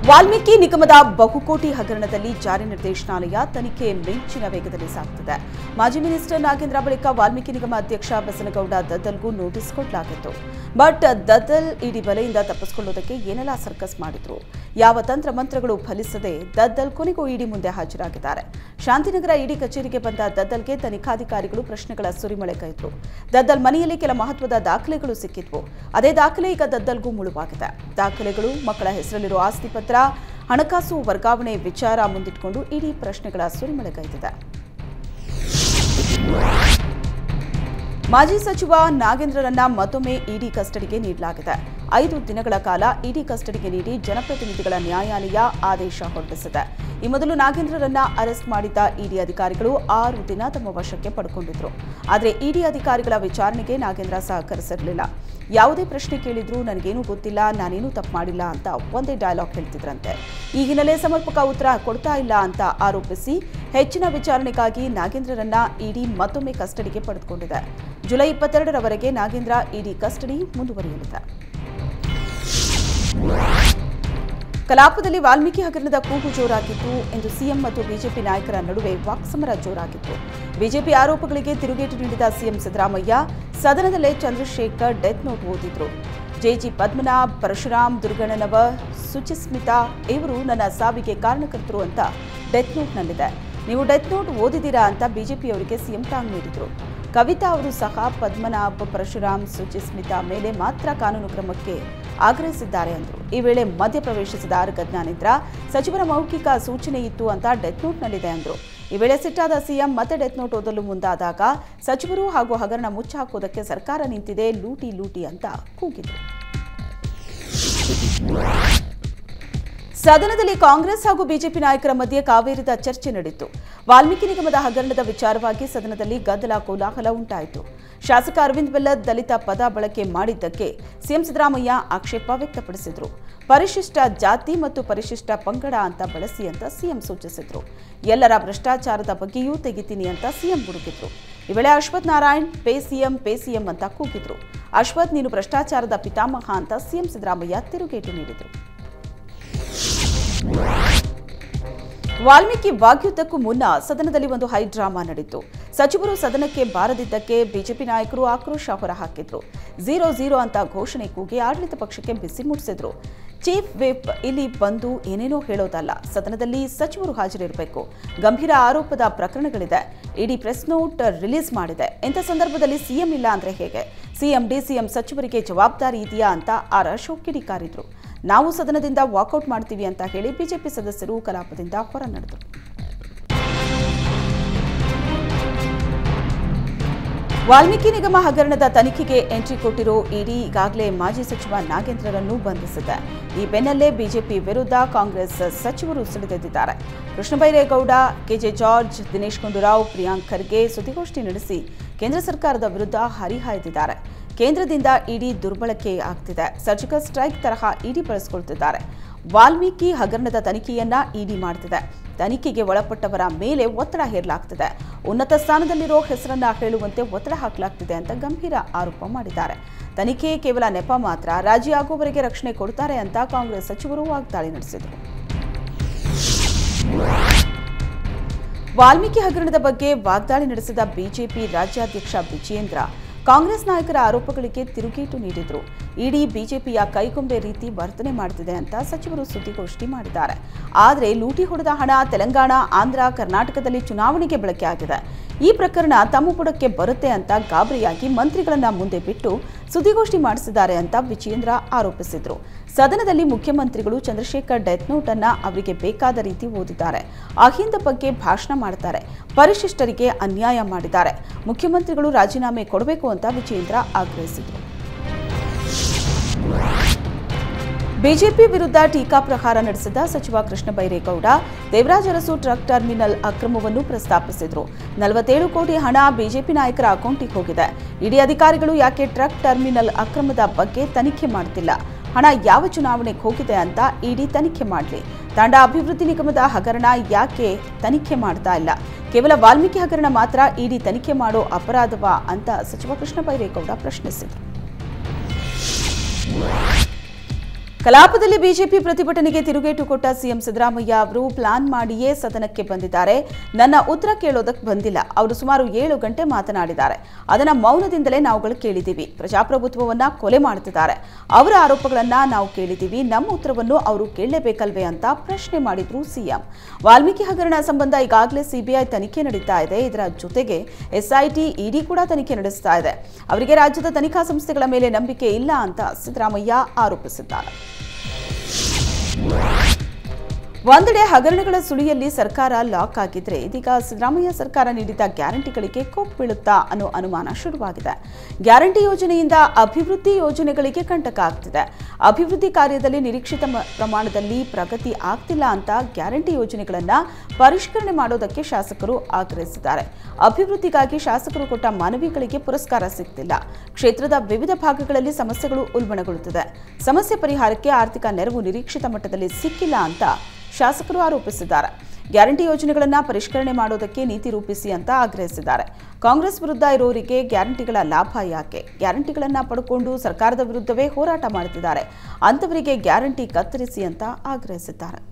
ವಾಲ್ಮೀಕಿ ನಿಗಮದ ಬಹುಕೋಟಿ ಹಗರಣದಲ್ಲಿ ಜಾರಿ ನಿರ್ದೇಶನಾಲಯ ತನಿಖೆ ಮಿಂಚಿನ ವೇಗದಲ್ಲಿ ಸಾಗುತ್ತಿದೆ ಮಾಜಿ ಮಿನಿಸ್ಟರ್ ನಾಗೇಂದ್ರ ಬಳಿಕ ವಾಲ್ಮೀಕಿ ನಿಗಮ ಅಧ್ಯಕ್ಷ ಬಸನಗೌಡ ದದ್ದಲ್ಗೂ ನೋಟಿಸ್ ಕೊಡಲಾಗಿತ್ತು ಬಟ್ ದದ್ದಲ್ ಇಡೀ ಬಲೆಯಿಂದ ತಪ್ಪಿಸಿಕೊಳ್ಳುವುದಕ್ಕೆ ಏನೆಲ್ಲ ಸರ್ಕಸ್ ಮಾಡಿದ್ರು ಯಾವ ತಂತ್ರ ಮಂತ್ರಗಳು ಫಲಿಸದೆ ದದ್ದಲ್ ಕೊನೆಗೂ ಇಡಿ ಮುಂದೆ ಹಾಜರಾಗಿದ್ದಾರೆ ಶಾಂತಿನಗರ ಇಡಿ ಕಚೇರಿಗೆ ಬಂದ ದದ್ದಲ್ಗೆ ತನಿಖಾಧಿಕಾರಿಗಳು ಪ್ರಶ್ನೆಗಳ ಸುರಿಮಳೆ ಕೈದ್ರು ದದ್ದಲ್ ಮನೆಯಲ್ಲಿ ಕೆಲ ಮಹತ್ವದ ದಾಖಲೆಗಳು ಸಿಕ್ಕಿದ್ವು ಅದೇ ದಾಖಲೆ ಈಗ ದದ್ದಲ್ಗೂ ಮುಳುವಾಗಿದೆ ದಾಖಲೆಗಳು ಮಕ್ಕಳ ಹೆಸರಲ್ಲಿರುವ ಆಸ್ತಿ ಪತ್ರ ಹಣಕಾಸು ವರ್ಗಾವಣೆ ವಿಚಾರ ಮುಂದಿಟ್ಕೊಂಡು ಇಡೀ ಪ್ರಶ್ನೆಗಳ ಸುರಿಮಳೆಗೈದಿದೆ ಮಾಜಿ ಸಚಿವ ನಾಗೇಂದ್ರರನ್ನ ಮತ್ತೊಮ್ಮೆ ಇಡಿ ಕಸ್ಟಡಿಗೆ ನೀಡಲಾಗಿದೆ ಐದು ದಿನಗಳ ಕಾಲ ಇಡಿ ಕಸ್ಟಡಿಗೆ ನೀಡಿ ಜನಪ್ರತಿನಿಧಿಗಳ ನ್ಯಾಯಾಲಯ ಆದೇಶ ಹೊರಡಿಸಿದೆ ಈ ಮೊದಲು ನಾಗೇಂದ್ರರನ್ನ ಅರೆಸ್ಟ್ ಮಾಡಿದ್ದ ಇಡಿ ಅಧಿಕಾರಿಗಳು ಆರು ದಿನ ತಮ್ಮ ವಶಕ್ಕೆ ಪಡ್ಕೊಂಡಿದ್ರು ಆದರೆ ಇಡಿ ಅಧಿಕಾರಿಗಳ ವಿಚಾರಣೆಗೆ ನಾಗೇಂದ್ರ ಸಹಕರಿಸಿರಲಿಲ್ಲ ಯಾವುದೇ ಪ್ರಶ್ನೆ ಕೇಳಿದ್ರೂ ನನಗೇನೂ ಗೊತ್ತಿಲ್ಲ ನಾನೇನೂ ತಪ್ಪು ಮಾಡಿಲ್ಲ ಅಂತ ಒಂದೇ ಡೈಲಾಗ್ ಹೇಳ್ತಿದ್ರಂತೆ ಈ ಹಿನ್ನೆಲೆ ಸಮರ್ಪಕ ಉತ್ತರ ಕೊಡ್ತಾ ಇಲ್ಲ ಅಂತ ಆರೋಪಿಸಿ ಹೆಚ್ಚಿನ ವಿಚಾರಣೆಗಾಗಿ ನಾಗೇಂದ್ರರನ್ನ ಇಡಿ ಮತ್ತೊಮ್ಮೆ ಕಸ್ಟಡಿಗೆ ಪಡೆದುಕೊಂಡಿದೆ ಜುಲೈ ಇಪ್ಪತ್ತೆರಡರವರೆಗೆ ನಾಗೇಂದ್ರ ಇಡಿ ಕಸ್ಟಡಿ ಮುಂದುವರಿಯಲಿದೆ ಕಲಾಪದಲ್ಲಿ ವಾಲ್ಮೀಕಿ ಹಗರಣದ ಕೂಗು ಜೋರಾಗಿತ್ತು ಎಂದು ಸಿಎಂ ಮತ್ತು ಬಿಜೆಪಿ ನಾಯಕರ ನಡುವೆ ವಾಕ್ಸಮರ ಜೋರಾಗಿತ್ತು ಬಿಜೆಪಿ ಆರೋಪಗಳಿಗೆ ತಿರುಗೇಟು ನೀಡಿದ ಸಿಎಂ ಸಿದ್ದರಾಮಯ್ಯ ಸದನದಲ್ಲೇ ಚಂದ್ರಶೇಖರ್ ಡೆತ್ ನೋಟ್ ಓದಿದ್ರು ಜೆಜಿ ಪದ್ಮನಾಭ್ ಪರಶುರಾಮ್ ದುರ್ಗಣ್ಣನವ ಸುಚಿಸ್ಮಿತಾ ಇವರು ನನ್ನ ಸಾವಿಗೆ ಕಾರಣಕರ್ತರು ಅಂತ ಡೆತ್ ನೋಟ್ನಲ್ಲಿದೆ ನೀವು ಡೆತ್ ನೋಟ್ ಓದಿದ್ದೀರಾ ಅಂತ ಬಿಜೆಪಿಯವರಿಗೆ ಸಿಎಂ ಟಾಂಗ್ ನೀಡಿದ್ರು ಕವಿತಾ ಅವರು ಸಹ ಪದ್ಮನಾಭ್ ಪರಶುರಾಮ್ ಸುಚಿಸ್ಮಿತಾ ಮೇಲೆ ಮಾತ್ರ ಕಾನೂನು ಕ್ರಮಕ್ಕೆ ಆಗ್ರಹಿಸಿದ್ದಾರೆ ಅಂದರು ಈ ವೇಳೆ ಮಧ್ಯಪ್ರವೇಶಿಸಿದ ಆರ್ ಜ್ಞಾನೇಂದ್ರ ಸಚಿವರ ಮೌಖಿಕ ಸೂಚನೆ ಇತ್ತು ಅಂತ ಡೆತ್ ನೋಟ್ನಲ್ಲಿದೆ ಅಂದರು ಈ ವೇಳೆ ಸಿಟ್ಟಾದ ಸಿಎಂ ಮತ್ತೆ ಡೆತ್ ನೋಟ್ ಓದಲು ಮುಂದಾದಾಗ ಸಚಿವರು ಹಾಗೂ ಹಗರಣ ಮುಚ್ಚಾಕೋದಕ್ಕೆ ಸರ್ಕಾರ ನಿಂತಿದೆ ಲೂಟಿ ಲೂಟಿ ಅಂತ ಕೂಗಿದರು ಸದನದಲ್ಲಿ ಕಾಂಗ್ರೆಸ್ ಹಾಗೂ ಬಿಜೆಪಿ ನಾಯಕರ ಮಧ್ಯೆ ಕಾವೇರಿದ ಚರ್ಚೆ ನಡೆಯಿತು ವಾಲ್ಮೀಕಿ ನಿಗಮದ ಹಗರಣದ ವಿಚಾರವಾಗಿ ಸದನದಲ್ಲಿ ಗದ್ದಲ ಕೋಲಾಹಲ ಉಂಟಾಯಿತು ಶಾಸಕ ಅರವಿಂದ್ ಬೆಲ್ಲದ್ ದಲಿತ ಪದ ಬಳಕೆ ಮಾಡಿದ್ದಕ್ಕೆ ಸಿಎಂ ಸಿದ್ದರಾಮಯ್ಯ ಆಕ್ಷೇಪ ವ್ಯಕ್ತಪಡಿಸಿದರು ಪರಿಶಿಷ್ಟ ಜಾತಿ ಮತ್ತು ಪರಿಶಿಷ್ಟ ಪಂಗಡ ಅಂತ ಬಳಸಿ ಅಂತ ಸಿಎಂ ಸೂಚಿಸಿದ್ರು ಎಲ್ಲರ ಭ್ರಷ್ಟಾಚಾರದ ಬಗ್ಗೆಯೂ ತೆಗಿತೀನಿ ಅಂತ ಸಿಎಂ ಗುಡುಗಿದ್ರು ಈ ವೇಳೆ Ashwath Narayan pay CM pay CM ಅಂತ ಕೂಗಿದ್ರು ಅಶ್ವಥ್ ನೀನು ಭ್ರಷ್ಟಾಚಾರದ ಪಿತಾಮಹ ಅಂತ ಸಿಎಂ ಸಿದ್ದರಾಮಯ್ಯ ತಿರುಗೇಟು ನೀಡಿದರು ವಾಲ್ಮೀಕಿ ವಾಗ್ಯುದ್ಧಕ್ಕೂ ಮುನ್ನ ಸದನದಲ್ಲಿ ಒಂದು ಹೈ ಡ್ರಾಮಾ ನಡೆಯಿತು ಸಚಿವರು ಸದನಕ್ಕೆ ಬಾರದಿದ್ದಕ್ಕೆ ಬಿಜೆಪಿ ನಾಯಕರು ಆಕ್ರೋಶ ಹೊರಹಾಕಿದ್ರು ಝೀರೋ ಝೀರೋ ಅಂತ ಘೋಷಣೆ ಕೂಗಿ ಆಡಳಿತ ಪಕ್ಷಕ್ಕೆ ಬಿಸಿ ಮುಟ್ಟಿಸಿದ್ರು ಚೀಫ್ ವಿಪ್ ಇಲ್ಲಿ ಬಂದು ಏನೇನೋ ಹೇಳೋದಲ್ಲ ಸದನದಲ್ಲಿ ಸಚಿವರು ಹಾಜರಿರಬೇಕು ಗಂಭೀರ ಆರೋಪದ ಪ್ರಕರಣಗಳಿದೆ ಇಡೀ ಪ್ರೆಸ್ ನೋಟ್ ರಿಲೀಸ್ ಮಾಡಿದೆ ಇಂಥ ಸಂದರ್ಭದಲ್ಲಿ ಸಿಎಂ ಇಲ್ಲ ಅಂದ್ರೆ ಹೇಗೆ ಸಿಎಂ ಡಿಸಿಎಂ ಸಚಿವರಿಗೆ ಜವಾಬ್ದಾರಿ ಇದೆಯಾ ಅಂತ ಆರ್ ಅಶೋಕ್ ಕಿಡಿಕಾರಿದ್ರು ನಾವು ಸದನದಿಂದ ವಾಕೌಟ್ ಮಾಡ್ತೀವಿ ಅಂತ ಹೇಳಿ ಬಿಜೆಪಿ ಸದಸ್ಯರು ಕಲಾಪದಿಂದ ಹೊರ ನಡೆದರು ವಾಲ್ಮೀಕಿ ನಿಗಮ ಹಗರಣದ ತನಿಖೆಗೆ ಎಂಟ್ರಿ ಕೊಟ್ಟಿರೋ ಇಡಿ ಈಗಾಗಲೇ ಮಾಜಿ ಸಚಿವ ನಾಗೇಂದ್ರರನ್ನು ಬಂಧಿಸಿದೆ ಈ ಬೆನ್ನಲ್ಲೇ ಬಿಜೆಪಿ ವಿರುದ್ಧ ಕಾಂಗ್ರೆಸ್ ಸಚಿವರು ಸಿಡಿದೆದ್ದಿದ್ದಾರೆ ಕೃಷ್ಣ ಬೈರೇಗೌಡ ಕೆಜೆ ಜಾರ್ಜ್ ದಿನೇಶ್ ಗುಂಡೂರಾವ್ ಪ್ರಿಯಾಂಕ್ ಖರ್ಗೆ ಸುದ್ದಿಗೋಷ್ಠಿ ನಡೆಸಿ ಕೇಂದ್ರ ಸರ್ಕಾರದ ವಿರುದ್ಧ ಹರಿಹಾಯ್ದಿದ್ದಾರೆ ಕೇಂದ್ರದಿಂದ ಇಡಿ ದುರ್ಬಳಕೆ ಆಗ್ತಿದೆ ಸರ್ಜಿಕಲ್ ಸ್ಟ್ರೈಕ್ ತರಹ ಇಡಿ ಬಳಸಿಕೊಳ್ತಿದ್ದಾರೆ ವಾಲ್ಮೀಕಿ ಹಗರಣದ ತನಿಖೆಯನ್ನ ಇಡಿ ಮಾಡ್ತಿದೆ ತನಿಖೆಗೆ ಒಳಪಟ್ಟವರ ಮೇಲೆ ಒತ್ತಡ ಹೇರಲಾಗ್ತಿದೆ ಉನ್ನತ ಸ್ಥಾನದಲ್ಲಿರೋ ಹೆಸರನ್ನ ಹೇಳುವಂತೆ ಒತ್ತಡ ಹಾಕಲಾಗ್ತಿದೆ ಅಂತ ಗಂಭೀರ ಆರೋಪ ಮಾಡಿದ್ದಾರೆ ತನಿಖೆ ಕೇವಲ ನೆಪ ಮಾತ್ರ ರಾಜಿ ಆಗುವವರೆಗೆ ರಕ್ಷಣೆ ಕೊಡ್ತಾರೆ ಅಂತ ಕಾಂಗ್ರೆಸ್ ಸಚಿವರು ವಾಗ್ದಾಳಿ ನಡೆಸಿದರು ವಾಲ್ಮೀಕಿ ಹಗರಣದ ಬಗ್ಗೆ ವಾಗ್ದಾಳಿ ನಡೆಸಿದ ಬಿಜೆಪಿ ರಾಜ್ಯಾಧ್ಯಕ್ಷ ವಿಜಯೇಂದ್ರ ಕಾಂಗ್ರೆಸ್ ನಾಯಕರ ಆರೋಪಗಳಿಗೆ ತಿರುಗೇಟು ನೀಡಿದ್ರು ಇಡೀ ಬಿಜೆಪಿಯ ಕೈಗೊಂಬೆ ರೀತಿ ವರ್ತನೆ ಮಾಡುತ್ತಿದೆ ಅಂತ ಸಚಿವರು ಸುದ್ದಿಗೋಷ್ಠಿ ಮಾಡಿದ್ದಾರೆ ಆದರೆ ಲೂಟಿ ಹೊಡೆದ ಹಣ ತೆಲಂಗಾಣ ಆಂಧ್ರ ಕರ್ನಾಟಕದಲ್ಲಿ ಚುನಾವಣೆಗೆ ಬಳಕೆ ಆಗಿದೆ ಈ ಪ್ರಕರಣ ತಮ್ಮ ಬುಡಕ್ಕೆ ಬರುತ್ತೆ ಅಂತ ಗಾಬರಿಯಾಗಿ ಮಂತ್ರಿಗಳನ್ನ ಮುಂದೆ ಬಿಟ್ಟು ಸುದ್ದಿಗೋಷ್ಠಿ ಮಾಡಿಸಿದ್ದಾರೆ ಅಂತ ವಿಜಯೇಂದ್ರ ಆರೋಪಿಸಿದ್ರು ಸದನದಲ್ಲಿ ಮುಖ್ಯಮಂತ್ರಿಗಳು ಚಂದ್ರಶೇಖರ್ ಡೆತ್ ನೋಟ್ ಅನ್ನ ಅವರಿಗೆ ಬೇಕಾದ ರೀತಿ ಓದಿದ್ದಾರೆ ಅಹಿಂದ ಬಗ್ಗೆ ಭಾಷಣ ಮಾಡ್ತಾರೆ ಪರಿಶಿಷ್ಟರಿಗೆ ಅನ್ಯಾಯ ಮಾಡಿದ್ದಾರೆ ಮುಖ್ಯಮಂತ್ರಿಗಳು ರಾಜೀನಾಮೆ ಕೊಡಬೇಕು ಅಂತ ವಿಜಯೇಂದ್ರ ಆಗ್ರಹಿಸಿದರು ಬಿಜೆಪಿ ವಿರುದ್ಧ ಟೀಕಾಪ್ರಹಾರ ನಡೆಸಿದ ಸಚಿವ ಕೃಷ್ಣ ಬೈರೇಗೌಡ ದೇವರಾಜ ಅರಸು ಟ್ರಕ್ ಟರ್ಮಿನಲ್ ಅಕ್ರಮವನ್ನು ಪ್ರಸ್ತಾಪಿಸಿದ್ರು ನಲವತ್ತೇಳು ಕೋಟಿ ಹಣ ಬಿಜೆಪಿ ನಾಯಕರ ಅಕೌಂಟಿಗೆ ಹೋಗಿದೆ ಇಡೀ ಅಧಿಕಾರಿಗಳು ಯಾಕೆ ಟ್ರಕ್ ಟರ್ಮಿನಲ್ ಅಕ್ರಮದ ಬಗ್ಗೆ ತನಿಖೆ ಮಾಡ್ತಿಲ್ಲ ಹಣ ಯಾವ ಚುನಾವಣೆಗೆ ಹೋಗಿದೆ ಅಂತ ಇಡಿ ತನಿಖೆ ಮಾಡಲಿ ತಾಂಡ ಅಭಿವೃದ್ಧಿ ನಿಗಮದ ಹಗರಣ ಯಾಕೆ ತನಿಖೆ ಮಾಡ್ತಾ ಇಲ್ಲ ಕೇವಲ ವಾಲ್ಮೀಕಿ ಹಗರಣ ಮಾತ್ರ ಇಡಿ ತನಿಖೆ ಮಾಡೋ ಅಪರಾಧವಾ ಅಂತ ಸಚಿವ ಕೃಷ್ಣ ಬೈರೇಗೌಡ ಪ್ರಶ್ನಿಸಿದರು ಕಲಾಪದಲ್ಲಿ ಬಿಜೆಪಿ ಪ್ರತಿಭಟನೆಗೆ ತಿರುಗೇಟು ಕೊಟ್ಟ ಸಿಎಂ ಸಿದ್ದರಾಮಯ್ಯ ಅವರು ಪ್ಲಾನ್ ಮಾಡಿಯೇ ಸದನಕ್ಕೆ ಬಂದಿದ್ದಾರೆ ನನ್ನ ಉತ್ತರ ಕೇಳೋದಕ್ಕೆ ಬಂದಿಲ್ಲ ಅವರು ಸುಮಾರು ಏಳು ಗಂಟೆ ಮಾತನಾಡಿದ್ದಾರೆ ಅದನ್ನ ಮೌನದಿಂದಲೇ ನಾವುಗಳು ಕೇಳಿದ್ದೀವಿ ಪ್ರಜಾಪ್ರಭುತ್ವವನ್ನ ಕೊಲೆ ಮಾಡುತ್ತಿದ್ದಾರೆ ಅವರ ಆರೋಪಗಳನ್ನ ನಾವು ಕೇಳಿದ್ದೀವಿ ನಮ್ಮ ಉತ್ತರವನ್ನು ಅವರು ಕೇಳಲೇಬೇಕಲ್ವೇ ಅಂತ ಪ್ರಶ್ನೆ ಮಾಡಿದ್ರು ಸಿಎಂ ವಾಲ್ಮೀಕಿ ಹಗರಣ ಸಂಬಂಧ ಈಗಾಗಲೇ ಸಿಬಿಐ ತನಿಖೆ ನಡೀತಾ ಇದೆ ಇದರ ಜೊತೆಗೆ ಎಸ್ಐಟಿ ಇಡಿ ಕೂಡ ತನಿಖೆ ನಡೆಸ್ತಾ ಇದೆ ಅವರಿಗೆ ರಾಜ್ಯದ ತನಿಖಾ ಸಂಸ್ಥೆಗಳ ಮೇಲೆ ನಂಬಿಕೆ ಇಲ್ಲ ಅಂತ ಸಿದ್ದರಾಮಯ್ಯ ಆರೋಪಿಸಿದ್ದಾರೆ ಒಂದೆಡೆ ಹಗರಣಗಳ ಸುಳಿಯಲ್ಲಿ ಸರ್ಕಾರ ಲಾಕ್ ಆಗಿದ್ರೆ ಇದೀಗ ಸಿದ್ದರಾಮಯ್ಯ ಸರ್ಕಾರ ನೀಡಿದ ಗ್ಯಾರಂಟಿಗಳಿಗೆ ಕೋಪ್ ಬೀಳುತ್ತಾ ಅನ್ನೋ ಅನುಮಾನ ಶುರುವಾಗಿದೆ ಗ್ಯಾರಂಟಿ ಯೋಜನೆಯಿಂದ ಅಭಿವೃದ್ಧಿ ಯೋಜನೆಗಳಿಗೆ ಕಂಟಕ ಆಗ್ತಿದೆ ಅಭಿವೃದ್ಧಿ ಕಾರ್ಯದಲ್ಲಿ ನಿರೀಕ್ಷಿತ ಮ- ಪ್ರಮಾಣದಲ್ಲಿ ಪ್ರಗತಿ ಆಗ್ತಿಲ್ಲ ಅಂತ ಗ್ಯಾರಂಟಿ ಯೋಜನೆಗಳನ್ನ ಪರಿಷ್ಕರಣೆ ಮಾಡೋದಕ್ಕೆ ಶಾಸಕರು ಆಗ್ರಹಿಸಿದ್ದಾರೆ ಅಭಿವೃದ್ಧಿಗಾಗಿ ಶಾಸಕರು ಕೊಟ್ಟ ಮನವಿಗಳಿಗೆ ಪುರಸ್ಕಾರ ಸಿಗ್ತಿಲ್ಲ ಕ್ಷೇತ್ರದ ವಿವಿಧ ಭಾಗಗಳಲ್ಲಿ ಸಮಸ್ಯೆಗಳು ಉಲ್ಬಣಗೊಳ್ಳುತ್ತಿದೆ ಸಮಸ್ಯೆ ಪರಿಹಾರಕ್ಕೆ ಆರ್ಥಿಕ ನೆರವು ನಿರೀಕ್ಷಿತ ಮಟ್ಟದಲ್ಲಿ ಸಿಕ್ಕಿಲ್ಲ ಅಂತ ಶಾಸಕರು ಆರೋಪಿಸಿದ್ದಾರೆ ಗ್ಯಾರಂಟಿ ಯೋಜನೆಗಳನ್ನ ಪರಿಷ್ಕರಣೆ ಮಾಡೋದಕ್ಕೆ ನೀತಿ ರೂಪಿಸಿ ಅಂತ ಆಗ್ರಹಿಸಿದ್ದಾರೆ ಕಾಂಗ್ರೆಸ್ ವಿರುದ್ಧ ಇರೋರಿಗೆ ಗ್ಯಾರಂಟಿಗಳ ಲಾಭ ಯಾಕೆ ಗ್ಯಾರಂಟಿಗಳನ್ನ ಪಡ್ಕೊಂಡು ಸರ್ಕಾರದ ವಿರುದ್ಧವೇ ಹೋರಾಟ ಮಾಡುತ್ತಿದ್ದಾರೆ ಅಂತವರಿಗೆ ಗ್ಯಾರಂಟಿ ಕತ್ತರಿಸಿ ಅಂತ ಆಗ್ರಹಿಸಿದ್ದಾರೆ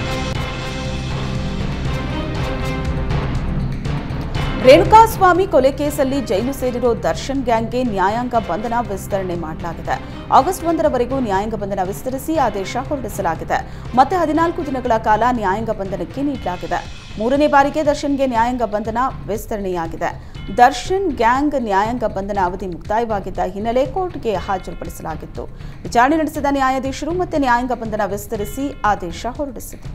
ರೇಣುಕಾಸ್ವಾಮಿ ಕೊಲೆ ಕೇಸಲ್ಲಿ ಜೈಲು ಸೇರಿರೋ ದರ್ಶನ್ ಗ್ಯಾಂಗ್ಗೆ ನ್ಯಾಯಾಂಗ ಬಂಧನ ವಿಸ್ತರಣೆ ಮಾಡಲಾಗಿದೆ ಆಗಸ್ಟ್ ಒಂದರವರೆಗೂ ನ್ಯಾಯಾಂಗ ಬಂಧನ ವಿಸ್ತರಿಸಿ ಆದೇಶ ಹೊರಡಿಸಲಾಗಿದೆ ಮತ್ತೆ ಹದಿನಾಲ್ಕು ದಿನಗಳ ಕಾಲ ನ್ಯಾಯಾಂಗ ಬಂಧನಕ್ಕೆ ನೀಡಲಾಗಿದೆ ಮೂರನೇ ಬಾರಿಗೆ ದರ್ಶನ್ಗೆ ನ್ಯಾಯಾಂಗ ಬಂಧನ ವಿಸ್ತರಣೆಯಾಗಿದೆ ದರ್ಶನ್ ಗ್ಯಾಂಗ್ ನ್ಯಾಯಾಂಗ ಬಂಧನ ಅವಧಿ ಮುಕ್ತಾಯವಾಗಿದ್ದ ಹಿನ್ನೆಲೆ ಕೋರ್ಟ್ಗೆ ಹಾಜರುಪಡಿಸಲಾಗಿತ್ತು ವಿಚಾರಣೆ ನಡೆಸಿದ ನ್ಯಾಯಾಧೀಶರು ಮತ್ತೆ ನ್ಯಾಯಾಂಗ ಬಂಧನ ವಿಸ್ತರಿಸಿ ಆದೇಶ ಹೊರಡಿಸಿದರು